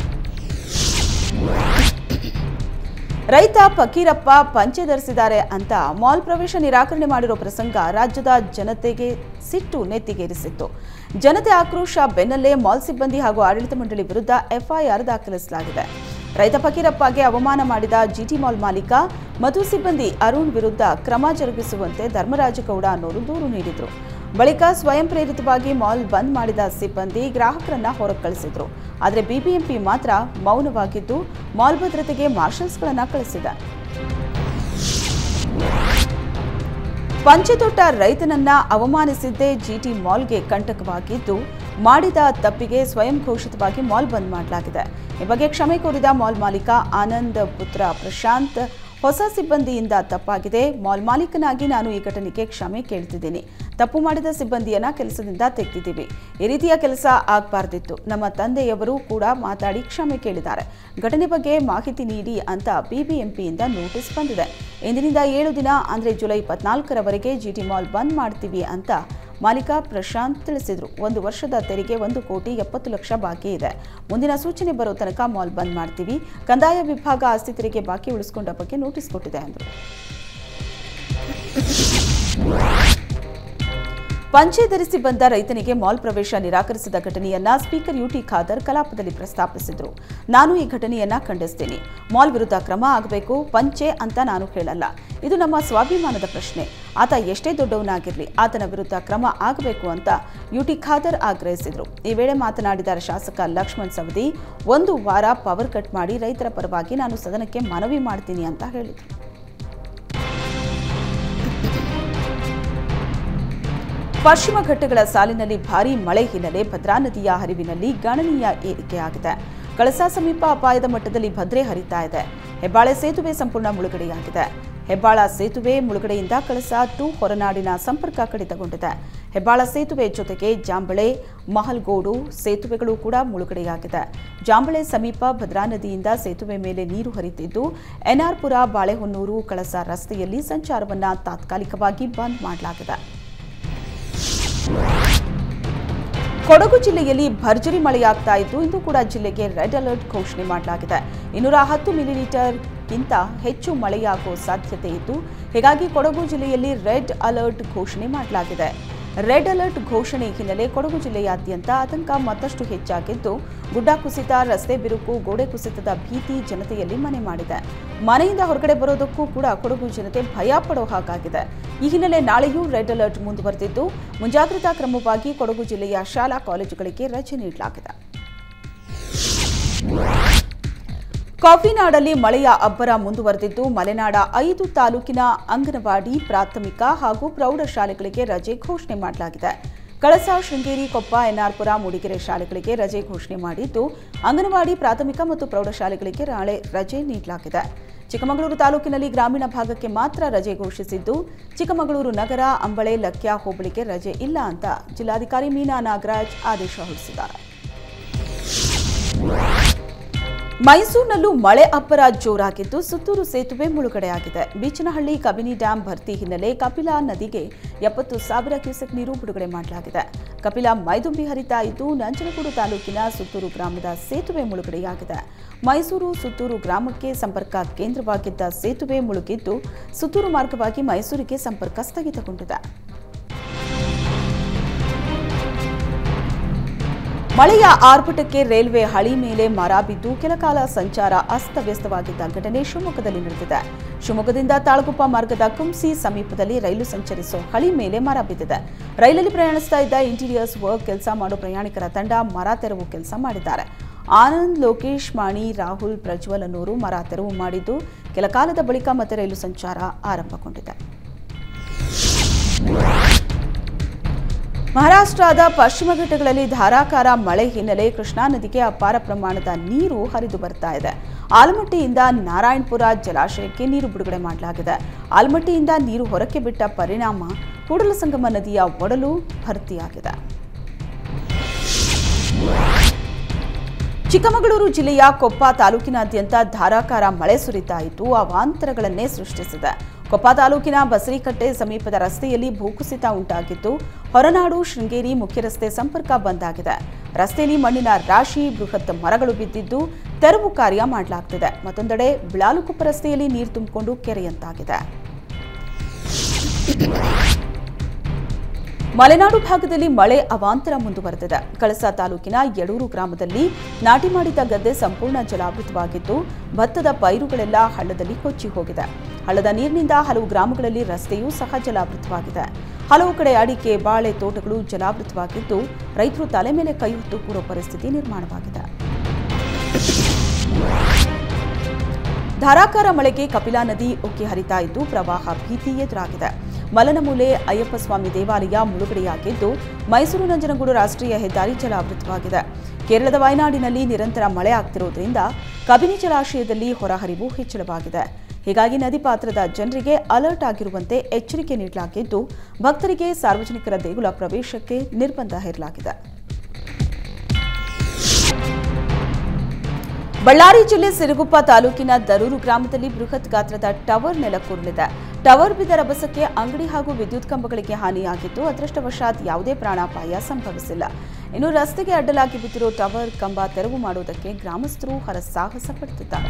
ರೈತ ಫಕೀರಪ್ಪ ಪಂಚೆ ಧರಿಸಿದ್ದಾರೆ ಅಂತ ಮಾಲ್ ಪ್ರವೇಶ ನಿರಾಕರಣೆ ಮಾಡಿರೋ ಪ್ರಸಂಗ ರಾಜ್ಯದ ಜನತೆಗೆ ಸಿಟ್ಟು ನೆತ್ತಿಗೇರಿಸಿತ್ತು ಜನತೆ ಆಕ್ರೋಶ ಬೆನ್ನಲ್ಲೇ ಮಾಲ್ ಸಿಬ್ಬಂದಿ ಹಾಗೂ ಆಡಳಿತ ಮಂಡಳಿ ವಿರುದ್ಧ ಎಫ್ಐಆರ್ ದಾಖಲಿಸಲಾಗಿದೆ ರೈತ ಫಕೀರಪ್ಪಗೆ ಅವಮಾನ ಮಾಡಿದ ಜಿಟಿ ಮಾಲ್ ಮಾಲೀಕ ಮಧು ಸಿಬ್ಬಂದಿ ಅರುಣ್ ವಿರುದ್ಧ ಕ್ರಮ ಜರುಗಿಸುವಂತೆ ಧರ್ಮರಾಜಗೌಡ ಅನ್ನೋರು ದೂರು ನೀಡಿದ್ರು ಬಳಿಕ ಸ್ವಯಂ ಪ್ರೇರಿತವಾಗಿ ಮಾಲ್ ಬಂದ್ ಮಾಡಿದ ಸಿಬ್ಬಂದಿ ಗ್ರಾಹಕರನ್ನ ಹೊರಗೆ ಕಳಿಸಿದ್ರು ಆದರೆ ಬಿಬಿಎಂಪಿ ಮಾತ್ರ ಮೌನವಾಗಿದ್ದು ಮಾಲ್ ಭದ್ರತೆಗೆ ಮಾರ್ಷಲ್ಸ್ಗಳನ್ನ ಕಳಿಸಿದೆ ಪಂಚತೊಟ್ಟ ರೈತನನ್ನ ಅವಮಾನಿಸಿದ್ದೇ ಜಿಟಿ ಮಾಲ್ಗೆ ಕಂಟಕವಾಗಿದ್ದು ಮಾಡಿದ ತಪ್ಪಿಗೆ ಸ್ವಯಂ ಘೋಷಿತವಾಗಿ ಮಾಲ್ ಬಂದ್ ಮಾಡಲಾಗಿದೆ ಈ ಬಗ್ಗೆ ಕ್ಷಮೆ ಕೋರಿದ ಮಾಲ್ ಮಾಲೀಕ ಆನಂದ್ ಪುತ್ರ ಪ್ರಶಾಂತ್ ಹೊಸ ಸಿಬ್ಬಂದಿಯಿಂದ ತಪ್ಪಾಗಿದೆ ಮಾಲ್ ಮಾಲೀಕನಾಗಿ ನಾನು ಈ ಘಟನೆಗೆ ಕ್ಷಮೆ ಕೇಳ್ತಿದ್ದೀನಿ ತಪ್ಪು ಮಾಡಿದ ಸಿಬ್ಬಂದಿಯನ್ನ ಕೆಲಸದಿಂದ ತೆಗೆದಿದ್ದೀವಿ ಈ ರೀತಿಯ ಕೆಲಸ ಆಗಬಾರ್ದಿತ್ತು ನಮ್ಮ ತಂದೆಯವರು ಕೂಡ ಮಾತಾಡಿ ಕ್ಷಮೆ ಕೇಳಿದ್ದಾರೆ ಘಟನೆ ಬಗ್ಗೆ ಮಾಹಿತಿ ನೀಡಿ ಅಂತ ಬಿಬಿಎಂಪಿಯಿಂದ ನೋಟಿಸ್ ಬಂದಿದೆ ಇಂದಿನಿಂದ ಏಳು ದಿನ ಅಂದರೆ ಜುಲೈ ಇಪ್ಪತ್ನಾಲ್ಕರವರೆಗೆ ಜಿಟಿ ಮಾಲ್ ಬಂದ್ ಮಾಡ್ತೀವಿ ಅಂತ ಮಾಲೀಕ ಪ್ರಶಾಂತ್ ತಿಳಿಸಿದ್ರು ಒಂದು ವರ್ಷದ ತೆರಿಗೆ ಒಂದು ಕೋಟಿ ಎಪ್ಪತ್ತು ಲಕ್ಷ ಬಾಕಿ ಇದೆ ಮುಂದಿನ ಸೂಚನೆ ಬರೋ ತನಕ ಮಾಲ್ ಬಂದ್ ಮಾಡ್ತೀವಿ ಕಂದಾಯ ವಿಭಾಗ ಆಸ್ತಿ ತೆರಿಗೆ ಬಾಕಿ ಉಳಿಸಿಕೊಂಡ ಬಗ್ಗೆ ನೋಟಿಸ್ ಕೊಟ್ಟಿದೆ ಅಂದರು ಪಂಚೆ ಧರಿಸಿ ಬಂದ ರೈತನಿಗೆ ಮಾಲ್ ಪ್ರವೇಶ ನಿರಾಕರಿಸಿದ ಘಟನೆಯನ್ನ ಸ್ಪೀಕರ್ ಯುಟಿ ಖಾದರ್ ಕಲಾಪದಲ್ಲಿ ಪ್ರಸ್ತಾಪಿಸಿದ್ರು ನಾನು ಈ ಘಟನೆಯನ್ನ ಖಂಡಿಸ್ತೀನಿ ಮಾಲ್ ವಿರುದ್ಧ ಕ್ರಮ ಆಗಬೇಕು ಪಂಚೆ ಅಂತ ನಾನು ಹೇಳಲ್ಲ ಇದು ನಮ್ಮ ಸ್ವಾಭಿಮಾನದ ಪ್ರಶ್ನೆ ಆತ ಎಷ್ಟೇ ದೊಡ್ಡವನಾಗಿರಲಿ ಆತನ ವಿರುದ್ಧ ಕ್ರಮ ಆಗಬೇಕು ಅಂತ ಯುಟಿ ಖಾದರ್ ಆಗ್ರಹಿಸಿದ್ರು ಈ ವೇಳೆ ಮಾತನಾಡಿದ ಶಾಸಕ ಲಕ್ಷ್ಮಣ್ ಸವದಿ ಒಂದು ವಾರ ಪವರ್ ಕಟ್ ಮಾಡಿ ರೈತರ ಪರವಾಗಿ ನಾನು ಸದನಕ್ಕೆ ಮನವಿ ಮಾಡ್ತೀನಿ ಅಂತ ಹೇಳಿದರು ಪಶ್ಚಿಮ ಘಟ್ಟಗಳ ಸಾಲಿನಲ್ಲಿ ಭಾರೀ ಮಳೆ ಹಿನ್ನೆಲೆ ಭದ್ರಾ ನದಿಯ ಹರಿವಿನಲ್ಲಿ ಗಣನೀಯ ಏರಿಕೆಯಾಗಿದೆ ಕಳಸಾ ಸಮೀಪ ಅಪಾಯದ ಮಟ್ಟದಲ್ಲಿ ಭದ್ರೆ ಹರಿತಾ ಇದೆ ಹೆಬ್ಬಾಳೆ ಸೇತುವೆ ಸಂಪೂರ್ಣ ಮುಳುಗಡೆಯಾಗಿದೆ ಹೆಬ್ಬಾಳ ಸೇತುವೆ ಮುಳುಗಡೆಯಿಂದ ಕಳಸಾ ಟು ಹೊರನಾಡಿನ ಸಂಪರ್ಕ ಕಡಿತಗೊಂಡಿದೆ ಹೆಬ್ಬಾಳ ಸೇತುವೆ ಜೊತೆಗೆ ಜಾಂಬಳೆ ಮಹಲ್ಗೋಡು ಸೇತುವೆಗಳು ಕೂಡ ಮುಳುಗಡೆಯಾಗಿದೆ ಜಾಂಬಳೆ ಸಮೀಪ ಭದ್ರಾ ನದಿಯಿಂದ ಸೇತುವೆ ಮೇಲೆ ನೀರು ಹರಿತಿದ್ದು ಎನ್ಆರ್ಪುರ ಬಾಳೆಹೊನ್ನೂರು ಕಳಸಾ ರಸ್ತೆಯಲ್ಲಿ ಸಂಚಾರವನ್ನ ತಾತ್ಕಾಲಿಕವಾಗಿ ಬಂದ್ ಮಾಡಲಾಗಿದೆ ಕೊಡಗು ಜಿಲ್ಲೆಯಲ್ಲಿ ಭರ್ಜರಿ ಮಳೆಯಾಗ್ತಾ ಇದ್ದು ಇಂದು ಕೂಡ ಜಿಲ್ಲೆಗೆ ರೆಡ್ ಅಲರ್ಟ್ ಘೋಷಣೆ ಮಾಡಲಾಗಿದೆ ಇನ್ನೂರ ಹತ್ತು ಮಿಲಿಲೀಟರ್ಗಿಂತ ಹೆಚ್ಚು ಮಳೆಯಾಗುವ ಸಾಧ್ಯತೆ ಇದ್ದು ಹೀಗಾಗಿ ಕೊಡಗು ಜಿಲ್ಲೆಯಲ್ಲಿ ರೆಡ್ ಅಲರ್ಟ್ ಘೋಷಣೆ ಮಾಡಲಾಗಿದೆ ರೆಡ್ ಅಲರ್ಟ್ ಘೋಷಣೆ ಹಿನ್ನೆಲೆ ಕೊಡಗು ಜಿಲ್ಲೆಯಾದ್ಯಂತ ಆತಂಕ ಮತ್ತಷ್ಟು ಹೆಚ್ಚಾಗಿದ್ದು ಗುಡ್ಡ ಕುಸಿತ ರಸ್ತೆ ಬಿರುಕು ಗೋಡೆ ಕುಸಿತದ ಭೀತಿ ಜನತೆಯಲ್ಲಿ ಮನೆ ಮಾಡಿದೆ ಮನೆಯಿಂದ ಹೊರಗಡೆ ಬರೋದಕ್ಕೂ ಕೂಡ ಕೊಡಗು ಜನತೆ ಭಯ ಪಡೋ ಹಾಗಾಗಿದೆ ಈ ಹಿನ್ನೆಲೆ ನಾಳೆಯೂ ರೆಡ್ ಅಲರ್ಟ್ ಮುಂದುವರೆದಿದ್ದು ಮುಂಜಾಗ್ರತಾ ಕ್ರಮವಾಗಿ ಕೊಡಗು ಜಿಲ್ಲೆಯ ಶಾಲಾ ಕಾಲೇಜುಗಳಿಗೆ ರಜೆ ನೀಡಲಾಗಿದೆ ಕಾಫಿನಾಡಲ್ಲಿ ಮಳೆಯ ಅಬ್ಬರ ಮುಂದುವರೆದಿದ್ದು ಮಲೆನಾಡ ಐದು ತಾಲೂಕಿನ ಅಂಗನವಾಡಿ ಪ್ರಾಥಮಿಕ ಹಾಗೂ ಪ್ರೌಢಶಾಲೆಗಳಿಗೆ ರಜೆ ಘೋಷಣೆ ಮಾಡಲಾಗಿದೆ ಕಳಸ ಶೃಂಗೇರಿ ಕೊಪ್ಪ ಎನ್ಆರ್ಪುರ ಮೂಡಿಗೆರೆ ಶಾಲೆಗಳಿಗೆ ರಜೆ ಘೋಷಣೆ ಮಾಡಿದ್ದು ಅಂಗನವಾಡಿ ಪ್ರಾಥಮಿಕ ಮತ್ತು ಪ್ರೌಢಶಾಲೆಗಳಿಗೆ ನಾಳೆ ರಜೆ ನೀಡಲಾಗಿದೆ ಚಿಕ್ಕಮಗಳೂರು ತಾಲೂಕಿನಲ್ಲಿ ಗ್ರಾಮೀಣ ಭಾಗಕ್ಕೆ ಮಾತ್ರ ರಜೆ ಘೋಷಿಸಿದ್ದು ಚಿಕ್ಕಮಗಳೂರು ನಗರ ಅಂಬಳೆ ಲಕ್ಯ ಹೋಬಳಿಗೆ ರಜೆ ಇಲ್ಲ ಅಂತ ಜಿಲ್ಲಾಧಿಕಾರಿ ಮೀನಾ ನಾಗರಾಜ್ ಆದೇಶ ಹೊರಡಿಸಿದ್ದಾರೆ ಮೈಸೂರಿನಲ್ಲೂ ಮಳೆ ಅಬ್ಬರ ಜೋರಾಗಿದ್ದು ಸುತ್ತೂರು ಸೇತುವೆ ಮುಳುಗಡೆಯಾಗಿದೆ ಬೀಚನಹಳ್ಳಿ ಕಬಿನಿ ಡ್ಯಾಂ ಭರ್ತಿ ಹಿನ್ನೆಲೆ ಕಪಿಲಾ ನದಿಗೆ ಎಪ್ಪತ್ತು ಸಾವಿರ ಕ್ಯೂಸೆಕ್ ನೀರು ಬಿಡುಗಡೆ ಮಾಡಲಾಗಿದೆ ಕಪಿಲಾ ಮೈದುಂಬಿ ಹರಿತಾ ಇದ್ದು ನಂಜನಗೂಡು ತಾಲೂಕಿನ ಸುತ್ತೂರು ಗ್ರಾಮದ ಸೇತುವೆ ಮುಳುಗಡೆಯಾಗಿದೆ ಮೈಸೂರು ಸುತ್ತೂರು ಗ್ರಾಮಕ್ಕೆ ಸಂಪರ್ಕ ಕೇಂದ್ರವಾಗಿದ್ದ ಸೇತುವೆ ಮುಳುಗಿದ್ದು ಸುತ್ತೂರು ಮಾರ್ಗವಾಗಿ ಮೈಸೂರಿಗೆ ಸಂಪರ್ಕ ಸ್ಥಗಿತಗೊಂಡಿದೆ ಮಳೆಯ ಆರ್ಭಟಕ್ಕೆ ರೈಲ್ವೆ ಹಳಿ ಮೇಲೆ ಮರ ಬಿದ್ದು ಕೆಲಕಾಲ ಸಂಚಾರ ಅಸ್ತವ್ಯಸ್ತವಾಗಿದ್ದ ಘಟನೆ ಶಿವಮೊಗ್ಗದಲ್ಲಿ ನಡೆದಿದೆ ಶಿವಮೊಗ್ಗದಿಂದ ತಾಳಗುಪ್ಪ ಮಾರ್ಗದ ಕುಂಸಿ ಸಮೀಪದಲ್ಲಿ ರೈಲು ಸಂಚರಿಸೋ ಹಳಿ ಮೇಲೆ ಮರ ಬಿದ್ದಿದೆ ರೈಲಲ್ಲಿ ಪ್ರಯಾಣಿಸ್ತಾ ಇದ್ದ ಇಂಟೀರಿಯರ್ಸ್ ವರ್ಕ್ ಕೆಲಸ ಮಾಡೋ ಪ್ರಯಾಣಿಕರ ತಂಡ ಮರ ತೆರವು ಕೆಲಸ ಮಾಡಿದ್ದಾರೆ ಆನಂದ್ ಲೋಕೇಶ್ ಮಾಣಿ ರಾಹುಲ್ ಪ್ರಜ್ವಲ್ ಅನ್ನೋರು ಮರ ತೆರವು ಮಾಡಿದ್ದು ಕೆಲ ಕಾಲದ ಬಳಿಕ ಮತ್ತೆ ರೈಲು ಸಂಚಾರ ಆರಂಭಗೊಂಡಿದೆ ಮಹಾರಾಷ್ಟ್ರದ ಪಶ್ಚಿಮ ಘಟ್ಟಗಳಲ್ಲಿ ಧಾರಾಕಾರ ಮಳೆ ಹಿನ್ನೆಲೆ ಕೃಷ್ಣಾ ನದಿಗೆ ಅಪಾರ ಪ್ರಮಾಣದ ನೀರು ಹರಿದು ಬರ್ತಾ ಇದೆ ಆಲಮಟ್ಟಿಯಿಂದ ನಾರಾಯಣಪುರ ಜಲಾಶಯಕ್ಕೆ ನೀರು ಬಿಡುಗಡೆ ಮಾಡಲಾಗಿದೆ ಆಲಮಟ್ಟಿಯಿಂದ ನೀರು ಹೊರಕ್ಕೆ ಬಿಟ್ಟ ಪರಿಣಾಮ ಕೂಡಲಸಂಗಮ ನದಿಯ ಒಡಲು ಭರ್ತಿಯಾಗಿದೆ ಚಿಕ್ಕಮಗಳೂರು ಜಿಲ್ಲೆಯ ಕೊಪ್ಪ ತಾಲೂಕಿನಾದ್ಯಂತ ಧಾರಾಕಾರ ಮಳೆ ಸುರಿತಾ ಇದ್ದು ಅವಾಂತರಗಳನ್ನೇ ಸೃಷ್ಟಿಸಿದೆ ಕೊಪ್ಪ ತಾಲೂಕಿನ ಬಸರಿಕಟ್ಟೆ ಸಮೀಪದ ರಸ್ತೆಯಲ್ಲಿ ಭೂಕುಸಿತ ಉಂಟಾಗಿದ್ದು ಹೊರನಾಡು ಶೃಂಗೇರಿ ಮುಖ್ಯ ರಸ್ತೆ ಸಂಪರ್ಕ ಬಂದ್ ಆಗಿದೆ ರಸ್ತೆಯಲ್ಲಿ ಮಣ್ಣಿನ ರಾಶಿ ಬೃಹತ್ ಮರಗಳು ಬಿದ್ದಿದ್ದು ತೆರವು ಕಾರ್ಯ ಮಾಡಲಾಗ್ತಿದೆ ಮತ್ತೊಂದೆಡೆ ಬಿಳಾಲುಕುಪ್ಪ ರಸ್ತೆಯಲ್ಲಿ ನೀರು ತುಂಬಿಕೊಂಡು ಕೆರೆಯಂತಾಗಿದೆ ಮಲೆನಾಡು ಭಾಗದಲ್ಲಿ ಮಳೆ ಅವಾಂತರ ಮುಂದುವರೆದಿದೆ ಕಳಸ ತಾಲೂಕಿನ ಯಡೂರು ಗ್ರಾಮದಲ್ಲಿ ನಾಟಿ ಮಾಡಿದ ಗದ್ದೆ ಸಂಪೂರ್ಣ ಜಲಾವೃತವಾಗಿದ್ದು ಭತ್ತದ ಪೈರುಗಳೆಲ್ಲ ಹಳ್ಳದಲ್ಲಿ ಕೊಚ್ಚಿ ಹೋಗಿದೆ ಹಳ್ಳದ ನೀರಿನಿಂದ ಹಲವು ಗ್ರಾಮಗಳಲ್ಲಿ ರಸ್ತೆಯೂ ಸಹ ಜಲಾವೃತವಾಗಿದೆ ಹಲವು ಕಡೆ ಅಡಿಕೆ ಬಾಳೆ ತೋಟಗಳು ಜಲಾವೃತವಾಗಿದ್ದು ರೈತರು ತಲೆ ಮೇಲೆ ಕೈ ಹೊತ್ತು ಕೂರೋ ಪರಿಸ್ಥಿತಿ ನಿರ್ಮಾಣವಾಗಿದೆ ಧಾರಾಕಾರ ಮಳೆಗೆ ಕಪಿಲಾ ನದಿ ಉಕ್ಕಿ ಹರಿತಾ ಇದ್ದು ಪ್ರವಾಹ ಭೀತಿ ಎದುರಾಗಿದೆ ಮಲನಮೂಲೆ ಅಯ್ಯಪ್ಪ ಸ್ವಾಮಿ ದೇವಾಲಯ ಮುಳುಗಡೆಯಾಗಿದ್ದು ಮೈಸೂರು ನಂಜನಗೂಡು ರಾಷ್ಟ್ರೀಯ ಹೆದ್ದಾರಿ ಜಲಾವೃತವಾಗಿದೆ ಕೇರಳದ ವಯನಾಡಿನಲ್ಲಿ ನಿರಂತರ ಮಳೆ ಆಗ್ತಿರೋದ್ರಿಂದ ಕಬಿನಿ ಜಲಾಶಯದಲ್ಲಿ ಹೊರಹರಿವು ಹೆಚ್ಚಳವಾಗಿದೆ ಹೀಗಾಗಿ ನದಿ ಪಾತ್ರದ ಜನರಿಗೆ ಅಲರ್ಟ್ ಆಗಿರುವಂತೆ ಎಚ್ಚರಿಕೆ ನೀಡಲಾಗಿದ್ದು ಭಕ್ತರಿಗೆ ಸಾರ್ವಜನಿಕರ ದೇಗುಲ ಪ್ರವೇಶಕ್ಕೆ ನಿರ್ಬಂಧ ಹೇರಲಾಗಿದೆ ಬಳ್ಳಾರಿ ಜಿಲ್ಲೆ ಸಿರುಗುಪ್ಪ ತಾಲೂಕಿನ ದರೂರು ಗ್ರಾಮದಲ್ಲಿ ಬೃಹತ್ ಗಾತ್ರದ ಟವರ್ ನೆಲಕ್ಕುರುಳಿದೆ ಟವರ್ ಬಿದ್ದ ರಭಸಕ್ಕೆ ಅಂಗಡಿ ಹಾಗೂ ವಿದ್ಯುತ್ ಕಂಬಗಳಿಗೆ ಹಾನಿಯಾಗಿದ್ದು ಅದೃಷ್ಟವಶಾತ್ ಯಾವುದೇ ಪ್ರಾಣಾಪಾಯ ಸಂಭವಿಸಿಲ್ಲ ಇನ್ನು ರಸ್ತೆಗೆ ಅಡ್ಡಲಾಗಿ ಬಿದ್ದಿರೋ ಟವರ್ ಕಂಬ ತೆರವು ಮಾಡುವುದಕ್ಕೆ ಗ್ರಾಮಸ್ಥರು ಹರಸಾಹಸ ಪಡುತ್ತಿದ್ದಾರೆ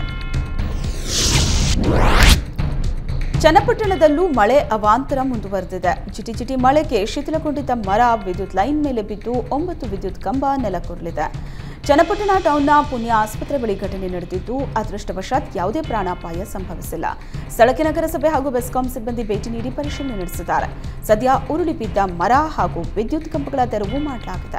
ಚನ್ನಪಟ್ಟಣದಲ್ಲೂ ಮಳೆ ಅವಾಂತರ ಮುಂದುವರೆದಿದೆ ಜಿಟಿ ಜಿಟಿ ಮಳೆಗೆ ಶಿಥಿಲಗೊಂಡಿದ್ದ ಮರ ವಿದ್ಯುತ್ ಲೈನ್ ಮೇಲೆ ಬಿದ್ದು ಒಂಬತ್ತು ವಿದ್ಯುತ್ ಕಂಬ ನೆಲಕ್ಕುರುಳಿದೆ ಚನ್ನಪಟ್ಟಣ ಟೌನ್ನ ಪುಣ್ಯ ಆಸ್ಪತ್ರೆ ಬಳಿ ಘಟನೆ ನಡೆದಿದ್ದು ಅದೃಷ್ಟವಶಾತ್ ಯಾವುದೇ ಪ್ರಾಣಾಪಾಯ ಸಂಭವಿಸಿಲ್ಲ ಸ್ಥಳಕ್ಕೆ ನಗರಸಭೆ ಹಾಗೂ ಬೆಸ್ಕಾಂ ಸಿಬ್ಬಂದಿ ಭೇಟಿ ನೀಡಿ ಪರಿಶೀಲನೆ ನಡೆಸಿದ್ದಾರೆ ಸದ್ಯ ಉರುಳಿ ಬಿದ್ದ ಮರ ಹಾಗೂ ವಿದ್ಯುತ್ ಕಂಬಗಳ ತೆರವು ಮಾಡಲಾಗಿದೆ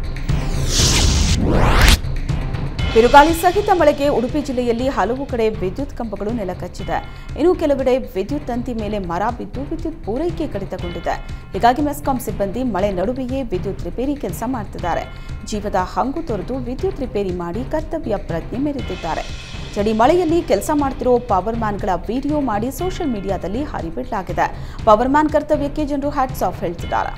ಬಿರುಗಾಳಿ ಸಹಿತ ಮಳೆಗೆ ಉಡುಪಿ ಜಿಲ್ಲೆಯಲ್ಲಿ ಹಲವು ಕಡೆ ವಿದ್ಯುತ್ ಕಂಬಗಳು ನೆಲಕಚ್ಚಿದೆ ಇನ್ನು ಕೆಲವೆಡೆ ವಿದ್ಯುತ್ ತಂತಿ ಮೇಲೆ ಮರ ಬಿದ್ದು ವಿದ್ಯುತ್ ಪೂರೈಕೆ ಕಡಿತಗೊಂಡಿದೆ ಹೀಗಾಗಿ ಮೆಸ್ಕಾಂ ಸಿಬ್ಬಂದಿ ಮಳೆ ನಡುವೆಯೇ ವಿದ್ಯುತ್ ರಿಪೇರಿ ಕೆಲಸ ಮಾಡ್ತಿದ್ದಾರೆ ಜೀವದ ಹಂಗು ತೊರೆದು ವಿದ್ಯುತ್ ರಿಪೇರಿ ಮಾಡಿ ಕರ್ತವ್ಯ ಪ್ರಜ್ಞೆ ಮೆರೆದಿದ್ದಾರೆ ಚಳಿ ಮಳೆಯಲ್ಲಿ ಕೆಲಸ ಮಾಡ್ತಿರೋ ಪವರ್ ಮ್ಯಾನ್ಗಳ ವಿಡಿಯೋ ಮಾಡಿ ಸೋಷಿಯಲ್ ಮೀಡಿಯಾದಲ್ಲಿ ಹರಿಬಿಡಲಾಗಿದೆ ಪವರ್ ಮ್ಯಾನ್ ಕರ್ತವ್ಯಕ್ಕೆ ಜನರು ಹ್ಯಾಟ್ಸ್ ಆಫ್ ಹೇಳ್ತಿದ್ದಾರೆ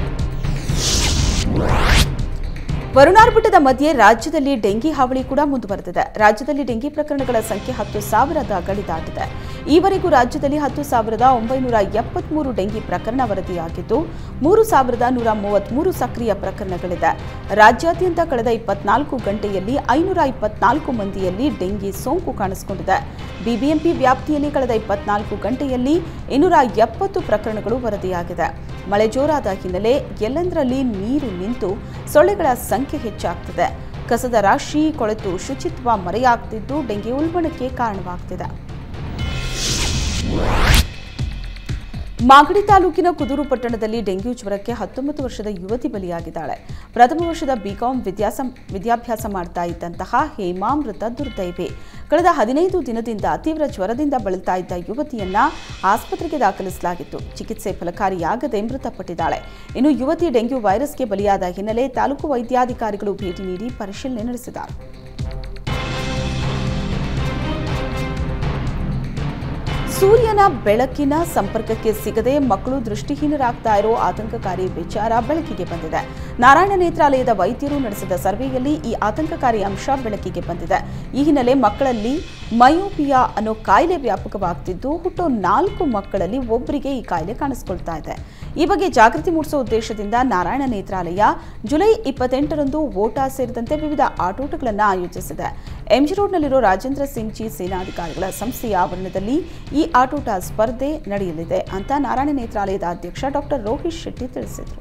ವರುಣಾರ್ಭಟದ ಮಧ್ಯೆ ರಾಜ್ಯದಲ್ಲಿ ಡೆಂಗಿ ಹಾವಳಿ ಕೂಡ ಮುಂದುವರೆದಿದೆ ರಾಜ್ಯದಲ್ಲಿ ಡೆಂಗಿ ಪ್ರಕರಣಗಳ ಸಂಖ್ಯೆ ಹತ್ತು ಸಾವಿರದ ಗಡಿ ದಾಟಿದೆ ಈವರೆಗೂ ರಾಜ್ಯದಲ್ಲಿ ಹತ್ತು ಸಾವಿರದ ಒಂಬೈನೂರ ಎಪ್ಪತ್ಮೂರು ಡೆಂಗಿ ಪ್ರಕರಣ ವರದಿಯಾಗಿದ್ದು ಮೂರು ಸಾವಿರದ ನೂರ ಮೂವತ್ಮೂರು ಸಕ್ರಿಯ ಪ್ರಕರಣಗಳಿದೆ ರಾಜ್ಯಾದ್ಯಂತ ಕಳೆದ ಇಪ್ಪತ್ನಾಲ್ಕು ಗಂಟೆಯಲ್ಲಿ ಐನೂರ ಇಪ್ಪತ್ನಾಲ್ಕು ಮಂದಿಯಲ್ಲಿ ಡೆಂಗಿ ಸೋಂಕು ಕಾಣಿಸಿಕೊಂಡಿದೆ ಬಿಬಿಎಂಪಿ ವ್ಯಾಪ್ತಿಯಲ್ಲಿ ಕಳೆದ ಇಪ್ಪತ್ನಾಲ್ಕು ಗಂಟೆಯಲ್ಲಿ ಇನ್ನೂರ ಎಪ್ಪತ್ತು ಪ್ರಕರಣಗಳು ವರದಿಯಾಗಿದೆ ಮಳೆ ಜೋರಾದ ಹಿನ್ನೆಲೆ ಎಲ್ಲೆಂದರಲ್ಲಿ ನೀರು ನಿಂತು ಸೊಳ್ಳೆಗಳ ಸಂಖ್ಯೆ ಹೆಚ್ಚಾಗ್ತಿದೆ ಕಸದ ರಾಶಿ ಕೊಳೆತು ಶುಚಿತ್ವ ಮರೆಯಾಗ್ತಿದ್ದು ಡೆಂಗಿ ಉಲ್ಬಣಕ್ಕೆ ಕಾರಣವಾಗ್ತಿದೆ ಮಾಗಡಿ ತಾಲೂಕಿನ ಕುದೂರು ಪಟ್ಟಣದಲ್ಲಿ ಡೆಂಗ್ಯೂ ಜ್ವರಕ್ಕೆ ಹತ್ತೊಂಬತ್ತು ವರ್ಷದ ಯುವತಿ ಬಲಿಯಾಗಿದ್ದಾಳೆ ಪ್ರಥಮ ವರ್ಷದ ಬಿಕಾಂ ವಿದ್ಯಾಸ ವಿದ್ಯಾಭ್ಯಾಸ ಮಾಡ್ತಾ ಇದ್ದಂತಹ ಹೇಮಾಮೃತ ದುರ್ದೈವಿ ಕಳೆದ ಹದಿನೈದು ದಿನದಿಂದ ತೀವ್ರ ಜ್ವರದಿಂದ ಬಳಲ್ತಾ ಇದ್ದ ಯುವತಿಯನ್ನ ಆಸ್ಪತ್ರೆಗೆ ದಾಖಲಿಸಲಾಗಿತ್ತು ಚಿಕಿತ್ಸೆ ಫಲಕಾರಿಯಾಗದೆ ಮೃತಪಟ್ಟಿದ್ದಾಳೆ ಇನ್ನು ಯುವತಿ ಡೆಂಗ್ಯೂ ವೈರಸ್ಗೆ ಬಲಿಯಾದ ಹಿನ್ನೆಲೆ ತಾಲೂಕು ವೈದ್ಯಾಧಿಕಾರಿಗಳು ಭೇಟಿ ನೀಡಿ ಪರಿಶೀಲನೆ ನಡೆಸಿದ್ದಾರೆ ಸೂರ್ಯನ ಬೆಳಕಿನ ಸಂಪರ್ಕಕ್ಕೆ ಸಿಗದೆ ಮಕ್ಕಳು ದೃಷ್ಟಿಹೀನರಾಗ್ತಾ ಇರೋ ಆತಂಕಕಾರಿ ವಿಚಾರ ಬೆಳಕಿಗೆ ಬಂದಿದೆ ನಾರಾಯಣ ನೇತ್ರಾಲಯದ ವೈದ್ಯರು ನಡೆಸಿದ ಸರ್ವೆಯಲ್ಲಿ ಈ ಆತಂಕಕಾರಿ ಅಂಶ ಬೆಳಕಿಗೆ ಬಂದಿದೆ ಈ ಹಿನ್ನೆಲೆ ಮಕ್ಕಳಲ್ಲಿ ಮಯೋಪಿಯಾ ಅನ್ನೋ ಕಾಯಿಲೆ ವ್ಯಾಪಕವಾಗ್ತಿದ್ದು ಹುಟ್ಟೋ ನಾಲ್ಕು ಮಕ್ಕಳಲ್ಲಿ ಒಬ್ಬರಿಗೆ ಈ ಕಾಯಿಲೆ ಕಾಣಿಸ್ಕೊಳ್ತಾ ಇದೆ ಈ ಬಗ್ಗೆ ಜಾಗೃತಿ ಮೂಡಿಸುವ ಉದ್ದೇಶದಿಂದ ನಾರಾಯಣ ನೇತ್ರಾಲಯ ಜುಲೈ ಇಪ್ಪತ್ತೆಂಟರಂದು ಓಟ ಸೇರಿದಂತೆ ವಿವಿಧ ಆಟೋಟಗಳನ್ನು ಆಯೋಜಿಸಿದೆ ಎಂಜಿ ರೋಡ್ನಲ್ಲಿರೋ ರಾಜೇಂದ್ರ ಸಿಂಗ್ ಜಿ ಸೇನಾಧಿಕಾರಿಗಳ ಸಂಸ್ಥೆಯ ಆವರಣದಲ್ಲಿ ಈ ಆಟೋಟ ಸ್ಪರ್ಧೆ ನಡೆಯಲಿದೆ ಅಂತ ನಾರಾಯಣ ನೇತ್ರಾಲಯದ ಅಧ್ಯಕ್ಷ ಡಾಕ್ಟರ್ ರೋಹಿತ್ ಶೆಟ್ಟಿ ತಿಳಿಸಿದರು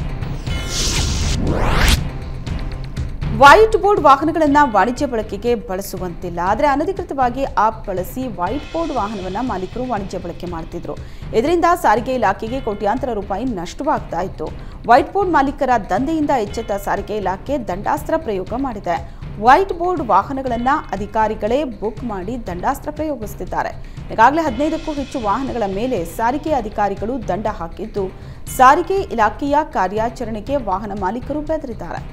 ವೈಟ್ ಬೋರ್ಡ್ ವಾಹನಗಳನ್ನು ವಾಣಿಜ್ಯ ಬಳಕೆಗೆ ಬಳಸುವಂತಿಲ್ಲ ಆದರೆ ಅನಧಿಕೃತವಾಗಿ ಆಪ್ ಬಳಸಿ ವೈಟ್ ಬೋರ್ಡ್ ವಾಹನವನ್ನು ಮಾಲೀಕರು ವಾಣಿಜ್ಯ ಬಳಕೆ ಮಾಡ್ತಿದ್ರು ಇದರಿಂದ ಸಾರಿಗೆ ಇಲಾಖೆಗೆ ಕೋಟ್ಯಾಂತರ ರೂಪಾಯಿ ನಷ್ಟವಾಗ್ತಾ ಇತ್ತು ವೈಟ್ ಬೋರ್ಡ್ ಮಾಲೀಕರ ದಂಧೆಯಿಂದ ಎಚ್ಚೆತ್ತ ಸಾರಿಗೆ ಇಲಾಖೆ ದಂಡಾಸ್ತ್ರ ಪ್ರಯೋಗ ಮಾಡಿದೆ ವೈಟ್ ಬೋರ್ಡ್ ವಾಹನಗಳನ್ನು ಅಧಿಕಾರಿಗಳೇ ಬುಕ್ ಮಾಡಿ ದಂಡಾಸ್ತ್ರ ಪ್ರಯೋಗಿಸುತ್ತಿದ್ದಾರೆ ಈಗಾಗಲೇ ಹದಿನೈದಕ್ಕೂ ಹೆಚ್ಚು ವಾಹನಗಳ ಮೇಲೆ ಸಾರಿಗೆ ಅಧಿಕಾರಿಗಳು ದಂಡ ಹಾಕಿದ್ದು ಸಾರಿಗೆ ಇಲಾಖೆಯ ಕಾರ್ಯಾಚರಣೆಗೆ ವಾಹನ ಮಾಲೀಕರು ಬೆದರಿದ್ದಾರೆ